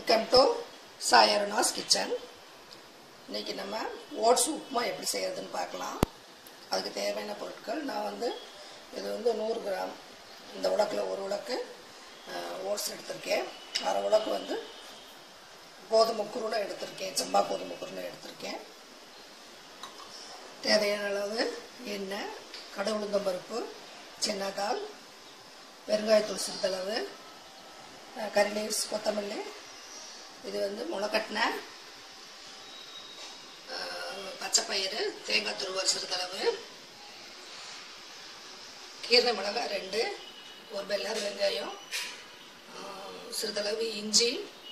welcome to சாயருணாஸ் kitchen இன்னைக்கு நம்ம oats upma எப்படி செய்யறதுன்னு பார்க்கலாம் அதுக்கு தேவையான பொருட்கள் நான் வந்து இது வந்து நூறு கிராம் இந்த உலக்கில் ஒரு உலக்கு ஓட்ஸ் எடுத்திருக்கேன் அரை உலக்கு வந்து கோதுமை குருணை எடுத்திருக்கேன் செம்பா கோதுமை குருணை எடுத்திருக்கேன் தேவையான அளவு எண்ணெய் கடை உளுந்தம் பருப்பு சின்னதால் பெருங்காயத்தூள் சிறிதளவு அஹ் கறி லீவ்ஸ் கொத்தமல்லி இது வந்து முளைக்கட்டின பச்சைப்பயிறு தேங்காய் துருவல் சிறிதளவு கீரை மிளகாய் ரெண்டு ஒரு பெல்லார் வெங்காயம் அஹ் சிறிதளவு இஞ்சி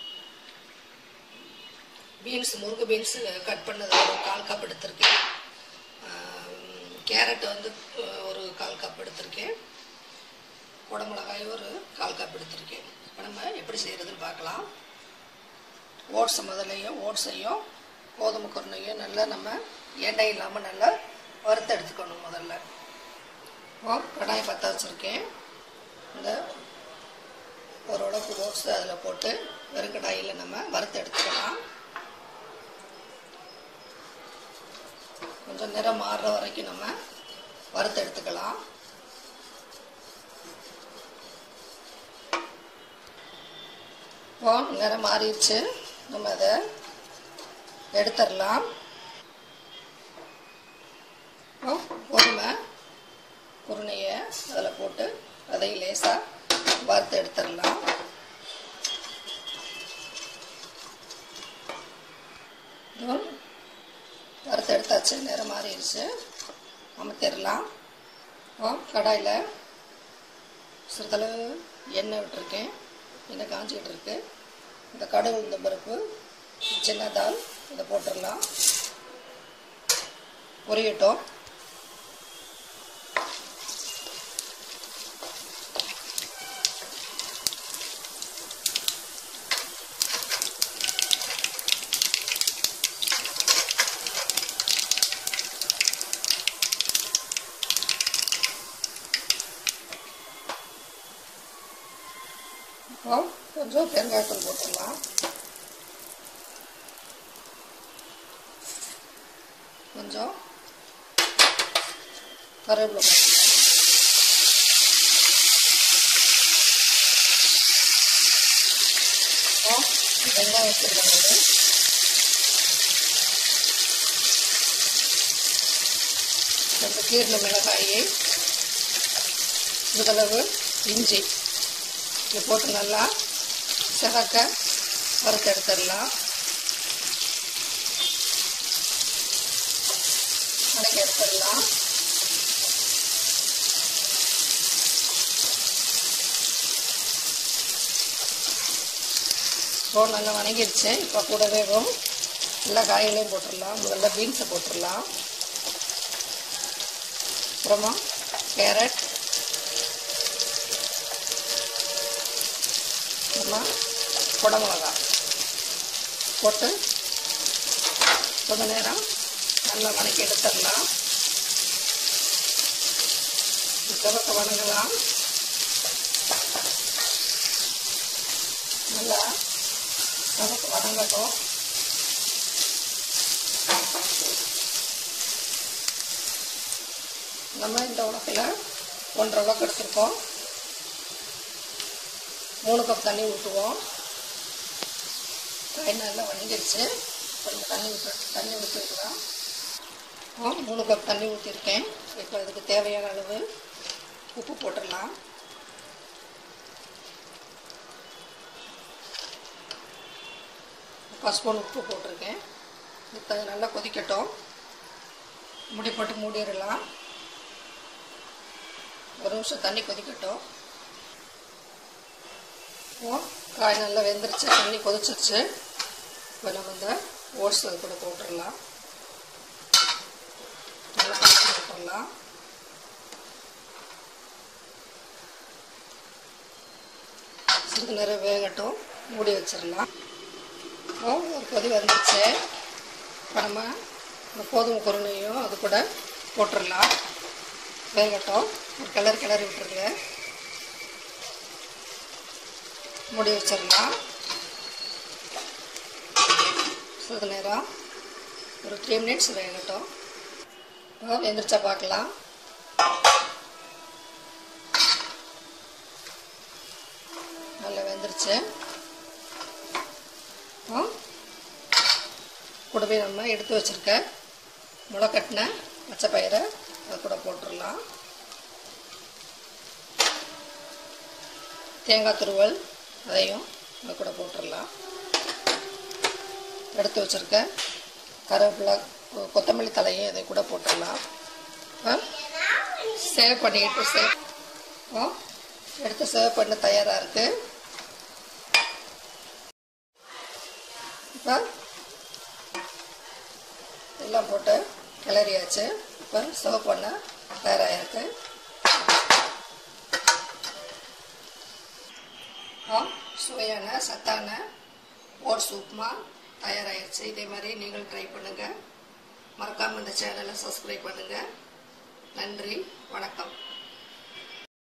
பீன்ஸ் முருங்கை பீன்ஸ் கட் பண்ணது ஒரு கால் கப் எடுத்திருக்கேன் அஹ் கேரட் வந்து அஹ் ஒரு கால் கப் எடுத்திருக்கேன் குடமிளகாய் ஒரு கால் கப் எடுத்திருக்கேன் இப்போ நம்ம எப்படி செய்கிறதுன்னு பார்க்கலாம் ஓட்ஸ் முதலையும் ஓட்ஸையும் கோதுமை குருணையும் நல்லா நம்ம எண்ணெய் இல்லாமல் நல்லா வறுத்து எடுத்துக்கணும் முதல்ல இப்போ கடாய் பற்ற வச்சுருக்கேன் இந்த ஒரு உடம்பு ஓட்ஸ் அதில் போட்டு வெறும் கடாயில் நம்ம வறுத்து எடுத்துக்கலாம் கொஞ்சம் நிறம் மாறுற வரைக்கும் நம்ம வறுத்து எடுத்துக்கலாம் இப்போ நிறம் மாறிடுச்சு நம்ம அதை எடுத்துடலாம் இப்போ பொறுமை குருணையை அதில் போட்டு அதை லேசாக வறுத்து எடுத்துடலாம் இதோ வறுத்து எடுத்தாச்சு நிறம் மாறிடுச்சு அமர்த்திடலாம் இப்போ கடாயில் சிறிதளவு எண்ணெய் விட்டுருக்கேன் எண்ணெய் காஞ்சிக்கிட்டு இருக்கு இந்த கடுகு இந்த பருப்பு சின்ன தால் இதை போட்டுடலாம் பொரியட்டும் இப்போ கொஞ்சம் பெருங்காயத்தூள் போட்டுடலாம் கொஞ்சம் கருவேப்பிலை போட்டுக்கலாம் இப்போ வெங்காயம் வச்சுருக்காங்க கொஞ்சம் கீரின மிளகாயை சிறிதளவு இஞ்சி இது போட்டு நல்லா செவக்க வறுத்து எடுத்துடலாம் வதக்கி எடுத்துடலாம் இப்போ நல்லா வணங்கிடுச்சு இப்போ கூடவே எல்லா காய்களையும் போட்டுடலாம் முதல்ல பீன்ஸை போட்டுடலாம் அப்புறமா கேரட் அப்புறமா குடமிளகா போட்டு கொஞ்ச நேரம் நல்லா வதக்கி எடுத்துடலாம் சிவக்க வணங்கலாம் நல்லா சிவக்க வதங்கட்டும் நம்ம இந்த உலக்கில் ஒன்றரை உலக்கு எடுத்துருக்கோம் மூணு கப் தண்ணி ஊற்றுவோம் காய் நல்லா வணங்கிடுச்சு கொஞ்சம் தண்ணி ஊற்று தண்ணி ஊற்றிருக்கலாம் இப்போ மூணு கப் தண்ணி ஊற்றிருக்கேன் இப்போ இதுக்கு தேவையான அளவு உப்பு போட்டுடலாம் முக்கால் ஸ்பூன் உப்பு போட்டிருக்கேன் இப்போ அது நல்லா கொதிக்கட்டும் முடி போட்டு மூடிடலாம் ஒரு நிமிஷம் தண்ணி கொதிக்கட்டும் இப்போ காய் நல்லா வெந்துருச்சு தண்ணி கொதிச்சிருச்சு இப்போ நம்ம இந்த ஓட்ஸ் அது கூட போட்டுடலாம் நல்லா கலக்கி போட்டுடலாம் சிறிது நேரம் வேகட்டும் மூடி வச்சிடலாம் இப்போ ஒரு கொதி வந்துருச்சு இப்போ நம்ம இந்த கோதுமை குருணையும் அது கூட போட்டுடலாம் வேகட்டும் ஒரு கிளறி கிளறி விட்டுருங்க மூடி வச்சிடலாம் சிறிது நேரம் ஒரு த்ரீ மினிட்ஸ் வேகட்டும் இப்போ வெந்திரிச்சா பார்க்கலாம் நல்லா வெந்துருச்சு இப்போ கூடவே நம்ம எடுத்து வச்சுருக்க முளைக்கட்டின பச்சை பயிரை அது கூட போட்டுடலாம் தேங்காய் துருவல் அதையும் அது கூட போட்டுடலாம் எடுத்து வச்சுருக்க கருவேப்பிலை கொ- கொத்தமல்லி தலையும் இதை கூட போட்டுடலாம் சேவ் பண்ணிக்கிட்டு சேவ் இப்போ எடுத்து சேவ் பண்ண தயாராக இருக்குது இப்போ எல்லாம் போட்டு கிளறியாச்சு இப்போ சர்வ் பண்ண தயாராகிருக்கு இப்போ சுவையான சத்தான ஓட்ஸ் உப்புமா தயாராகிடுச்சு இதே மாதிரி நீங்கள் ட்ரை பண்ணுங்கள் மறக்காமல் இந்த சேனலை சப்ஸ்கிரைப் பண்ணுங்கள் நன்றி வணக்கம்